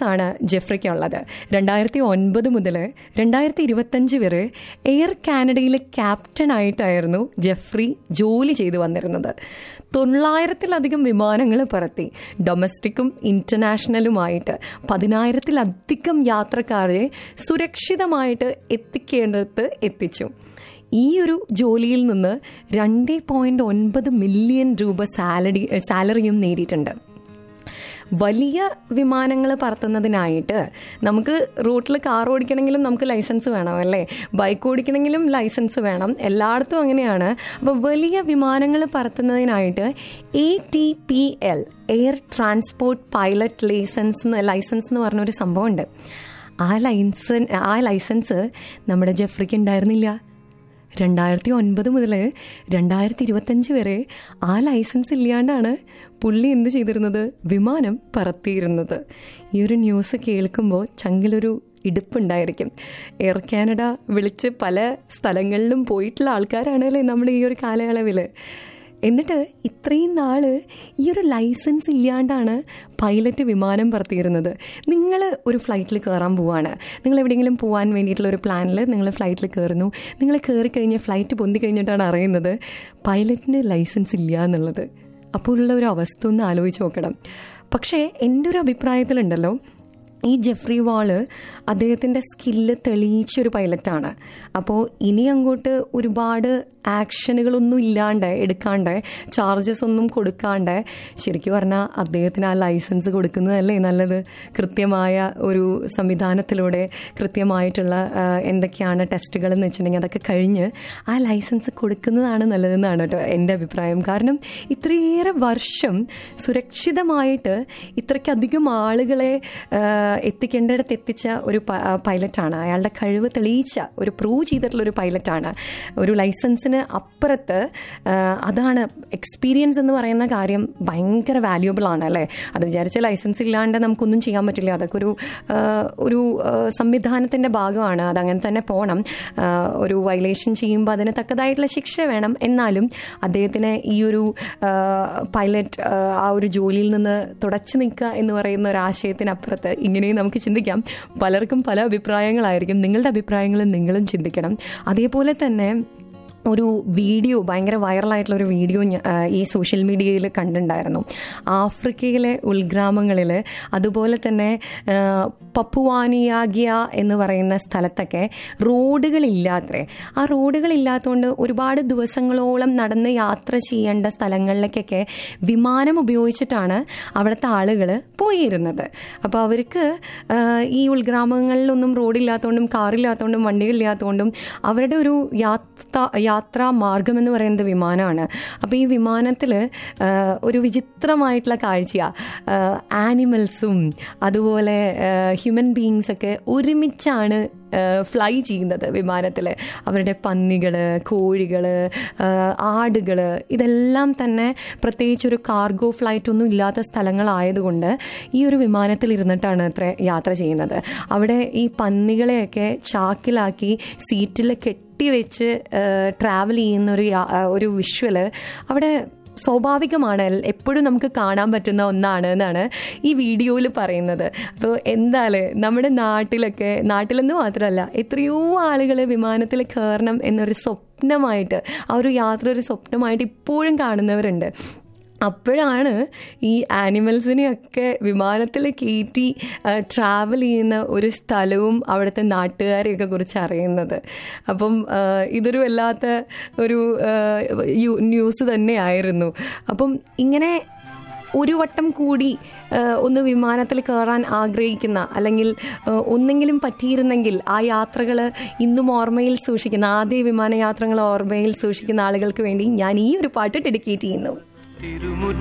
ആണ് ജെഫ്രിക്കുള്ളത് രണ്ടായിരത്തി ഒൻപത് മുതൽ രണ്ടായിരത്തി ഇരുപത്തഞ്ച് വരെ എയർ കാനഡയിലെ ക്യാപ്റ്റനായിട്ടായിരുന്നു ജെഫ്രി ജോലി ചെയ്തു വന്നിരുന്നത് തൊള്ളായിരത്തിലധികം വിമാനങ്ങൾ പറത്തി ഡൊമസ്റ്റിക്കും ഇന്റർനാഷണലുമായിട്ട് പതിനായിരത്തിലധികം യാത്രക്കാരെ സുരക്ഷിതമായിട്ട് എത്തിക്കേണ്ടടുത്ത് എത്തിച്ചു ഈ ഒരു ജോലിയിൽ നിന്ന് രണ്ട് പോയിന്റ് ഒൻപത് മില്യൺ രൂപ സാലറി സാലറിയും നേടിയിട്ടുണ്ട് വലിയ വിമാനങ്ങൾ പറത്തുന്നതിനായിട്ട് നമുക്ക് റൂട്ടിൽ കാർ ഓടിക്കണമെങ്കിലും നമുക്ക് ലൈസൻസ് വേണം അല്ലേ ബൈക്ക് ഓടിക്കണമെങ്കിലും ലൈസൻസ് വേണം എല്ലായിടത്തും അങ്ങനെയാണ് അപ്പോൾ വലിയ വിമാനങ്ങൾ പറത്തുന്നതിനായിട്ട് A T P L air transport pilot licence licence എന്ന് പറഞ്ഞൊരു സംഭവമുണ്ട് ആ ലൈസൻ ആ ലൈസൻസ് നമ്മുടെ ജെഫ്രിക്ക് ഉണ്ടായിരുന്നില്ല രണ്ടായിരത്തി ഒൻപത് മുതൽ രണ്ടായിരത്തി ഇരുപത്തഞ്ച് വരെ ആ ലൈസൻസ് ഇല്ലാണ്ടാണ് പുള്ളി എന്ത് ചെയ്തിരുന്നത് വിമാനം പറത്തിയിരുന്നത് ഈ ഒരു ന്യൂസ് കേൾക്കുമ്പോൾ ചങ്കിലൊരു ഇടുപ്പുണ്ടായിരിക്കും എയർ കാനഡ വിളിച്ച് പല സ്ഥലങ്ങളിലും പോയിട്ടുള്ള ആൾക്കാരാണല്ലേ നമ്മൾ ഈ ഒരു കാലയളവിൽ എന്നിട്ട് ഇത്രയും നാൾ ഈ ഒരു ലൈസൻസ് ഇല്ലാണ്ടാണ് പൈലറ്റ് വിമാനം പറത്തിയിരുന്നത് നിങ്ങൾ ഒരു ഫ്ലൈറ്റിൽ കയറാൻ പോവാണ് നിങ്ങൾ എവിടെയെങ്കിലും പോകാൻ വേണ്ടിയിട്ടുള്ള ഒരു പ്ലാനിൽ നിങ്ങൾ ഫ്ലൈറ്റിൽ കയറുന്നു നിങ്ങൾ കയറി കഴിഞ്ഞ് ഫ്ലൈറ്റ് പൊന്തി കഴിഞ്ഞിട്ടാണ് അറിയുന്നത് പൈലറ്റിന് ലൈസൻസ് ഇല്ല എന്നുള്ളത് അപ്പോൾ ഉള്ള ഒരു അവസ്ഥ ഒന്ന് ആലോചിച്ച് നോക്കണം പക്ഷേ എൻ്റെ ഒരു അഭിപ്രായത്തിലുണ്ടല്ലോ ഈ ജെഫ്രി വാള് അദ്ദേഹത്തിൻ്റെ സ്കില്ല് തെളിയിച്ചൊരു പൈലറ്റാണ് അപ്പോൾ ഇനി അങ്ങോട്ട് ഒരുപാട് ആക്ഷനുകളൊന്നും ഇല്ലാണ്ട് എടുക്കാണ്ട് ചാർജസ് ഒന്നും കൊടുക്കാണ്ട് ശരിക്കും പറഞ്ഞാൽ അദ്ദേഹത്തിന് ആ ലൈസൻസ് കൊടുക്കുന്നതല്ലേ നല്ലത് കൃത്യമായ ഒരു സംവിധാനത്തിലൂടെ കൃത്യമായിട്ടുള്ള ആ, എന്തൊക്കെയാണ് ടെസ്റ്റുകൾ എന്ന് വെച്ചിട്ടുണ്ടെങ്കിൽ അതൊക്കെ കഴിഞ്ഞ് ആ ലൈസൻസ് കൊടുക്കുന്നതാണ് നല്ലതെന്നാണ് കേട്ടോ എൻ്റെ അഭിപ്രായം കാരണം ഇത്രയേറെ വർഷം സുരക്ഷിതമായിട്ട് ഇത്രയ്ക്കധികം ആളുകളെ ആ, എത്തിക്കേണ്ടിടത്ത് എത്തിച്ച ഒരു പ- ആ, പൈലറ്റാണ് അയാളുടെ കഴിവ് തെളിയിച്ച ഒരു പ്രൂവ് ചെയ്തിട്ടുള്ള ഒരു പൈലറ്റാണ് ഒരു ലൈസൻസിന് അപ്പുറത്ത് ആ, അതാണ് എക്സ്പീരിയൻസ് എന്ന് പറയുന്ന കാര്യം ഭയങ്കര വാല്യുബിൾ ആണ് അല്ലേ അത് വിചാരിച്ച ലൈസൻസ് ഇല്ലാണ്ട് നമുക്കൊന്നും ചെയ്യാൻ പറ്റില്ല അതൊക്കെ ഒരു ആ, ഒരു ആ, സംവിധാനത്തിൻ്റെ ഭാഗമാണ് അതങ്ങനെ തന്നെ പോകണം ആ, ഒരു വയലേഷൻ ചെയ്യുമ്പോൾ അതിന് തക്കതായിട്ടുള്ള ശിക്ഷ വേണം എന്നാലും അദ്ദേഹത്തിന് ഈ ഒരു പൈലറ്റ് ആ ഒരു ജോലിയിൽ നിന്ന് തുടച്ചു നിൽക്കുക എന്ന് പറയുന്ന ഒരു ആശയത്തിനപ്പുറത്ത് ഇങ്ങനെയും നമുക്ക് ചിന്തിക്കാം പലർക്കും പല അഭിപ്രായങ്ങളായിരിക്കും നിങ്ങളുടെ അഭിപ്രായങ്ങളും നിങ്ങളും ചിന്തിക്കണം അതേപോലെ തന്നെ ഒരു വീഡിയോ ഭയങ്കര വൈറലായിട്ടുള്ള ഒരു വീഡിയോ ഞ- ആ, ഈ സോഷ്യൽ മീഡിയയിൽ കണ്ടിട്ടുണ്ടായിരുന്നു ആഫ്രിക്കയിലെ ഉൾഗ്രാമങ്ങളിൽ അതുപോലെ തന്നെ ആ, പപ്പുവാനിയാഗിയ എന്ന് പറയുന്ന സ്ഥലത്തൊക്കെ റോഡുകളില്ലാത്രേ ആ റോഡുകളില്ലാത്തതുകൊണ്ട് ഒരുപാട് ദിവസങ്ങളോളം നടന്ന് യാത്ര ചെയ്യേണ്ട സ്ഥലങ്ങളിലേക്കൊക്കെ വിമാനം ഉപയോഗിച്ചിട്ടാണ് അവിടുത്തെ ആളുകൾ പോയിരുന്നത് അപ്പോൾ അവർക്ക് ആ, ഈ ഉൾഗ്രാമങ്ങളിലൊന്നും റോഡില്ലാത്തതുകൊണ്ടും കാറില്ലാത്തതുകൊണ്ടും വണ്ടികളില്ലാത്തതുകൊണ്ടും അവരുടെ ഒരു യാത്ര യാത്രാ മാർഗം എന്ന് പറയുന്നത് വിമാനമാണ് അപ്പോൾ ഈ വിമാനത്തിൽ ഒരു വിചിത്രമായിട്ടുള്ള കാഴ്ചയാണ് ആനിമൽസും അതുപോലെ ഹ്യൂമൻ ബീങ്സ് ഒക്കെ ഒരുമിച്ചാണ് ഫ്ലൈ ചെയ്യുന്നത് വിമാനത്തിൽ അവരുടെ പന്നികൾ കോഴികൾ ആടുകൾ ഇതെല്ലാം തന്നെ പ്രത്യേകിച്ച് ഒരു കാർഗോ ഫ്ലൈറ്റ് ഒന്നും ഇല്ലാത്ത സ്ഥലങ്ങളായതുകൊണ്ട് ഈ ഒരു വിമാനത്തിൽ ഇരുന്നിട്ടാണ് അത്ര യാത്ര ചെയ്യുന്നത് അവിടെ ഈ പന്നികളെയൊക്കെ ചാക്കിലാക്കി സീറ്റിൽ കെട്ടിവെച്ച് ട്രാവൽ ചെയ്യുന്ന ഒരു യാ- ഒരു വിഷ്വല് അവിടെ സ്വാഭാവികമാണ് എൽ- എപ്പോഴും നമുക്ക് കാണാൻ പറ്റുന്ന ഒന്നാണ് എന്നാണ് ഈ വീഡിയോയിൽ പറയുന്നത് അപ്പോൾ എന്തായാലും നമ്മുടെ നാട്ടിലൊക്കെ നാട്ടിലെന്ന് മാത്രമല്ല എത്രയോ ആളുകൾ വിമാനത്തിൽ കയറണം എന്നൊരു സ്വപ്നമായിട്ട് ആ ഒരു യാത്ര ഒരു സ്വപ്നമായിട്ട് ഇപ്പോഴും കാണുന്നവരുണ്ട് അപ്പോഴാണ് ഈ ആനിമൽസിനെയൊക്കെ വിമാനത്തിൽ കയറ്റി ട്രാവൽ ചെയ്യുന്ന ഒരു സ്ഥലവും അവിടുത്തെ നാട്ടുകാരെയൊക്കെ കുറിച്ച് അറിയുന്നത് അപ്പം ആ, ഇതൊരു വല്ലാത്ത ഒരു ആ, യു- ന്യൂസ് തന്നെയായിരുന്നു അപ്പം ഇങ്ങനെ ഒരു വട്ടം കൂടി ആ, ഒന്ന് വിമാനത്തിൽ കയറാൻ ആഗ്രഹിക്കുന്ന അല്ലെങ്കിൽ ആ, ഒന്നെങ്കിലും പറ്റിയിരുന്നെങ്കിൽ ആ യാത്രകൾ ഇന്നും ഓർമ്മയിൽ സൂക്ഷിക്കുന്ന ആദ്യ വിമാനയാത്രകൾ ഓർമ്മയിൽ സൂക്ഷിക്കുന്ന ആളുകൾക്ക് വേണ്ടി ഞാൻ ഈ ഒരു പാട്ട് ഡെഡിക്കേറ്റ് ചെയ്യുന്നു തിരുമുറ്റ